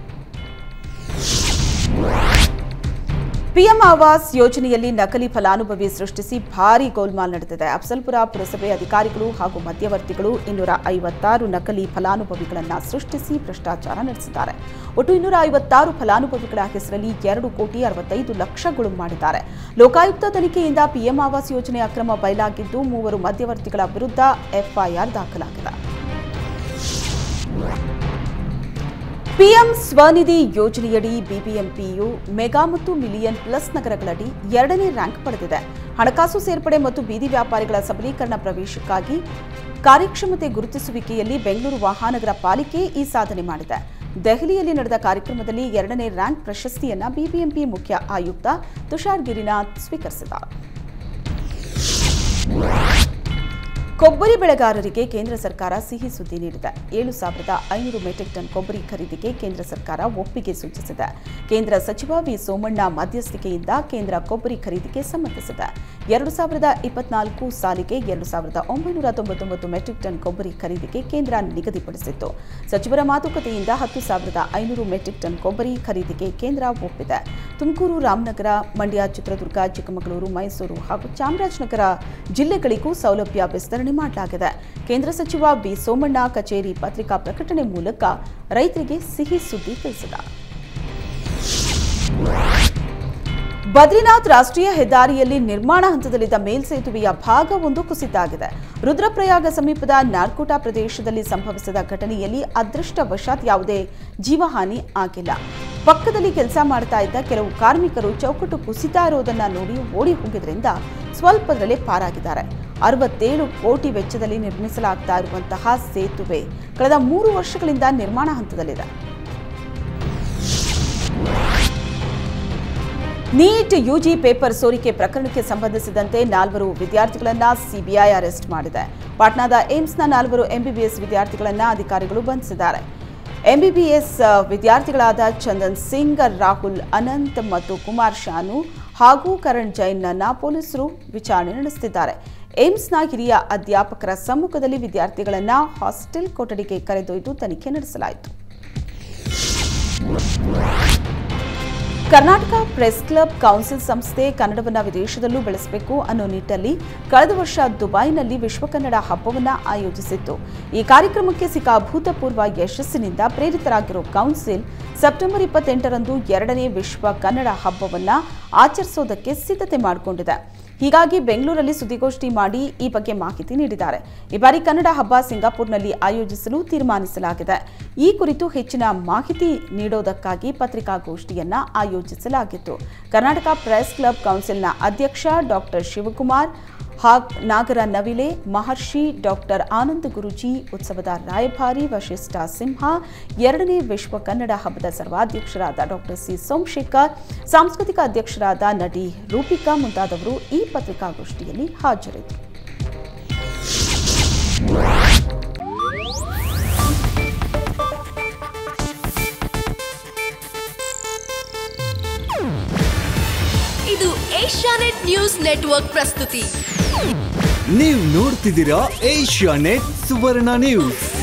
ಪಿಎಂ ಆವಾಸ್ ಯೋಜನೆಯಲ್ಲಿ ನಕಲಿ ಫಲಾನುಭವಿ ಸೃಷ್ಟಿಸಿ ಭಾರೀ ಗೋಲ್ಮಾಲ್ ನಡೆದಿದೆ ಅಫ್ಸಲ್ಪುರ ಪುರಸಭೆ ಅಧಿಕಾರಿಗಳು ಹಾಗೂ ಮಧ್ಯವರ್ತಿಗಳು ಇನ್ನೂರ ಐವತ್ತಾರು ನಕಲಿ ಫಲಾನುಭವಿಗಳನ್ನು ಸೃಷ್ಟಿಸಿ ಭ್ರಷ್ಟಾಚಾರ ನಡೆಸಿದ್ದಾರೆ ಒಟ್ಟು ಇನ್ನೂರ ಐವತ್ತಾರು ಫಲಾನುಭವಿಗಳ ಹೆಸರಲ್ಲಿ ಎರಡು ಕೋಟಿ ಅರವತ್ತೈದು ಲಕ್ಷ ಗುಳುಂ ಮಾಡಿದ್ದಾರೆ ಲೋಕಾಯುಕ್ತ ತನಿಖೆಯಿಂದ ಪಿಎಂ ಆವಾಸ್ ಯೋಜನೆ ಅಕ್ರಮ ಬಯಲಾಗಿದ್ದು ಮೂವರು ಮಧ್ಯವರ್ತಿಗಳ ವಿರುದ್ಧ ಎಫ್ಐಆರ್ ದಾಖಲಾಗಿದೆ ಪಿಎಂ ಸ್ವನಿಧಿ ಯೋಜನೆಯಡಿ ಬಿಬಿಎಂಪಿಯು ಮೆಗಾ ಮತ್ತು ಮಿಲಿಯನ್ ಪ್ಲಸ್ ನಗರಗಳಡಿ ಎರಡನೇ ರ್ಯಾಂಕ್ ಪಡೆದಿದೆ ಹಣಕಾಸು ಸೇರ್ಪಡೆ ಮತ್ತು ಬೀದಿ ವ್ಯಾಪಾರಿಗಳ ಸಬಲೀಕರಣ ಪ್ರವೇಶಕ್ಕಾಗಿ ಕಾರ್ಯಕ್ಷಮತೆ ಗುರುತಿಸುವಿಕೆಯಲ್ಲಿ ಬೆಂಗಳೂರು ಮಹಾನಗರ ಪಾಲಿಕೆ ಈ ಸಾಧನೆ ಮಾಡಿದೆ ದೆಹಲಿಯಲ್ಲಿ ನಡೆದ ಕಾರ್ಯಕ್ರಮದಲ್ಲಿ ಎರಡನೇ ರ್ಯಾಂಕ್ ಪ್ರಶಸ್ತಿಯನ್ನ ಬಿಬಿಎಂಪಿ ಮುಖ್ಯ ಆಯುಕ್ತ ತುಷಾರ್ ಗಿರಿನಾಥ್ ಸ್ವೀಕರಿಸಿದ್ದಾರೆ ಕೊಬ್ಬರಿ ಬೆಳೆಗಾರರಿಗೆ ಕೇಂದ್ರ ಸರ್ಕಾರ ಸಿಹಿ ಸುದ್ದಿ ನೀಡಿದೆ ಏಳು ಸಾವಿರದ ಐನೂರು ಮೆಟ್ರಿಕ್ ಟನ್ ಕೊಬ್ಬರಿ ಖರೀದಿಗೆ ಕೇಂದ್ರ ಸರ್ಕಾರ ಒಪ್ಪಿಗೆ ಸೂಚಿಸಿದೆ ಕೇಂದ್ರ ಸಚಿವ ವಿ ಸೋಮಣ್ಣ ಮಧ್ಯಸ್ಥಿಕೆಯಿಂದ ಕೇಂದ್ರ ಕೊಬ್ಬರಿ ಖರೀದಿಗೆ ಸಮ್ಮತಿಸಿದೆ ಎರಡು ಸಾವಿರದ ಇಪ್ಪತ್ನಾಲ್ಕು ಸಾಲಿಗೆ ಎರಡು ಸಾವಿರದ ಒಂಬೈನೂರ ತೊಂಬತ್ತೊಂಬತ್ತು ಮೆಟ್ರಿಕ್ ಟನ್ ಕೊಬ್ಬರಿ ಖರೀದಿಗೆ ಕೇಂದ್ರ ನಿಗದಿಪಡಿಸಿತ್ತು ಸಚಿವರ ಮಾತುಕತೆಯಿಂದ ಹತ್ತು ಸಾವಿರದ ಐನೂರು ಮೆಟ್ರಿಕ್ ಟನ್ ಕೊಬ್ಬರಿ ಖರೀದಿಗೆ ಕೇಂದ್ರ ಒಪ್ಪಿದೆ ತುಮಕೂರು ರಾಮನಗರ ಮಂಡ್ಯ ಚಿತ್ರದುರ್ಗ ಚಿಕ್ಕಮಗಳೂರು ಮೈಸೂರು ಹಾಗೂ ಚಾಮರಾಜನಗರ ಜಿಲ್ಲೆಗಳಿಗೂ ಸೌಲಭ್ಯ ವಿಸ್ತರಣೆ ಮಾಡಲಾಗಿದೆ ಕೇಂದ್ರ ಸಚಿವ ಬಿ ಸೋಮಣ್ಣ ಕಚೇರಿ ಪತ್ರಿಕಾ ಪ್ರಕಟಣೆ ಮೂಲಕ ರೈತರಿಗೆ ಸಿಹಿ ಸುದ್ದಿ ತಿಳಿಸಿದ್ದಾರೆ ಬದ್ರಿನಾಥ್ ರಾಷ್ಟ್ರೀಯ ಹೆದ್ದಾರಿಯಲ್ಲಿ ನಿರ್ಮಾಣ ಹಂತದಲ್ಲಿದ್ದ ಮೇಲ್ಸೇತುವೆಯ ಭಾಗ ಒಂದು ಕುಸಿತಾಗಿದೆ ರುದ್ರಪ್ರಯಾಗ ಸಮೀಪದ ನಾರ್ಕೋಟಾ ಪ್ರದೇಶದಲ್ಲಿ ಸಂಭವಿಸಿದ ಘಟನೆಯಲ್ಲಿ ಅದೃಷ್ಟವಶಾತ್ ಯಾವುದೇ ಜೀವಹಾನಿ ಆಗಿಲ್ಲ ಪಕ್ಕದಲ್ಲಿ ಕೆಲಸ ಮಾಡ್ತಾ ಇದ್ದ ಕೆಲವು ಕಾರ್ಮಿಕರು ಚೌಕಟ್ಟು ಕುಸಿತಾ ಇರೋದನ್ನ ನೋಡಿ ಓಡಿ ಹೋಗಿದ್ರಿಂದ ಸ್ವಲ್ಪದರಲ್ಲೇ ಪಾರಾಗಿದ್ದಾರೆ ಅರವತ್ತೇಳು ಕೋಟಿ ವೆಚ್ಚದಲ್ಲಿ ನಿರ್ಮಿಸಲಾಗ್ತಾ ಇರುವಂತಹ ಸೇತುವೆ ಕಳೆದ ಮೂರು ವರ್ಷಗಳಿಂದ ನಿರ್ಮಾಣ ಹಂತದಲ್ಲಿದೆ ನೀಟ್ ಯುಜಿ ಪೇಪರ್ ಸೋರಿಕೆ ಪ್ರಕರಣಕ್ಕೆ ಸಂಬಂಧಿಸಿದಂತೆ ನಾಲ್ವರು ವಿದ್ಯಾರ್ಥಿಗಳನ್ನ ಸಿಬಿಐ ಅರೆಸ್ಟ್ ಮಾಡಿದೆ ಪಾಟ್ನಾದ ಏಮ್ಸ್ನ ನಾಲ್ವರು ಎಂಬಿಬಿಎಸ್ ವಿದ್ಯಾರ್ಥಿಗಳನ್ನ ಅಧಿಕಾರಿಗಳು ಬಂಧಿಸಿದ್ದಾರೆ ಎಂಬಿಬಿಎಸ್ ವಿದ್ಯಾರ್ಥಿಗಳಾದ ಚಂದನ್ ಸಿಂಗ್ ರಾಹುಲ್ ಅನಂತ್ ಮತ್ತು ಕುಮಾರ್ ಶಾನು ಹಾಗೂ ಕರಣ್ ಜೈನ್ನನ್ನ ಪೊಲೀಸರು ವಿಚಾರಣೆ ನಡೆಸುತ್ತಿದ್ದಾರೆ ಏಮ್ಸ್ನ ಹಿರಿಯ ಅಧ್ಯಾಪಕರ ಸಮ್ಮುಖದಲ್ಲಿ ವಿದ್ಯಾರ್ಥಿಗಳನ್ನ ಹಾಸ್ಟೆಲ್ ಕೊಠಡಿಗೆ ಕರೆದೊಯ್ದು ತನಿಖೆ ನಡೆಸಲಾಯಿತು ಕರ್ನಾಟಕ ಪ್ರೆಸ್ ಕ್ಲಬ್ ಕೌನ್ಸಿಲ್ ಸಂಸ್ಥೆ ಕನ್ನಡವನ್ನ ವಿದೇಶದಲ್ಲೂ ಬೆಳೆಸಬೇಕು ಅನ್ನೋ ನಿಟ್ಟಲ್ಲಿ ಕಳೆದ ವರ್ಷ ದುಬೈನಲ್ಲಿ ವಿಶ್ವ ಕನ್ನಡ ಹಬ್ಬವನ್ನ ಆಯೋಜಿಸಿತ್ತು ಈ ಕಾರ್ಯಕ್ರಮಕ್ಕೆ ಸಿಕ್ಕ ಅಭೂತಪೂರ್ವ ಯಶಸ್ಸಿನಿಂದ ಪ್ರೇರಿತರಾಗಿರೋ ಕೌನ್ಸಿಲ್ ಸೆಪ್ಟೆಂಬರ್ ಇಪ್ಪತ್ತೆಂಟರಂದು ಎರಡನೇ ವಿಶ್ವ ಕನ್ನಡ ಹಬ್ಬವನ್ನ ಆಚರಿಸೋದಕ್ಕೆ ಸಿದ್ಧತೆ ಮಾಡಿಕೊಂಡಿದೆ ಹೀಗಾಗಿ ಬೆಂಗಳೂರಲ್ಲಿ ಸುದ್ದಿಗೋಷ್ಠಿ ಮಾಡಿ ಈ ಬಗ್ಗೆ ಮಾಹಿತಿ ನೀಡಿದ್ದಾರೆ ಈ ಬಾರಿ ಕನ್ನಡ ಹಬ್ಬ ಸಿಂಗಾಪುರ್ನಲ್ಲಿ ಆಯೋಜಿಸಲು ತೀರ್ಮಾನಿಸಲಾಗಿದೆ ಈ ಕುರಿತು ಹೆಚ್ಚಿನ ಮಾಹಿತಿ ನೀಡೋದಕ್ಕಾಗಿ ಪತ್ರಿಕಾಗೋಷ್ಠಿಯನ್ನ ಆಯೋಜಿಸಲಾಗಿತ್ತು ಕರ್ನಾಟಕ ಪ್ರೆಸ್ ಕ್ಲಬ್ ಕೌನ್ಸಿಲ್ನ ಅಧ್ಯಕ್ಷ ಡಾಕ್ಟರ್ ಶಿವಕುಮಾರ್ ಹಾಗ್ ನಾಗರ ನವಿಲೆ ಮಹರ್ಷಿ ಡಾಕ್ಟರ್ ಆನಂದ ಗುರುಜಿ ಉತ್ಸವದ ರಾಯಭಾರಿ ವಶಿಷ್ಠ ಸಿಂಹ ಎರಡನೇ ವಿಶ್ವ ಕನ್ನಡ ಹಬ್ಬದ ಸರ್ವಾಧ್ಯಕ್ಷರಾದ ಡಾಕ್ಟರ್ ಸಿ ಸೋಮಶೇಖರ್ ಸಾಂಸ್ಕೃತಿಕ ಅಧ್ಯಕ್ಷರಾದ ನಟಿ ರೂಪಿಕಾ ಮುಂತಾದವರು ಈ ಪತ್ರಿಕಾಗೋಷ್ಠಿಯಲ್ಲಿ ಹಾಜರಿದ್ದರು ಇದು ಏಷ್ಯಾನೆಟ್ ನ್ಯೂಸ್ ನೆಟ್ವರ್ಕ್ ಪ್ರಸ್ತುತಿ ನೀವು ನೋಡ್ತಿದ್ದೀರಾ ಏಷ್ಯಾ ನೆಟ್ ಸುವರ್ಣ ನ್ಯೂಸ್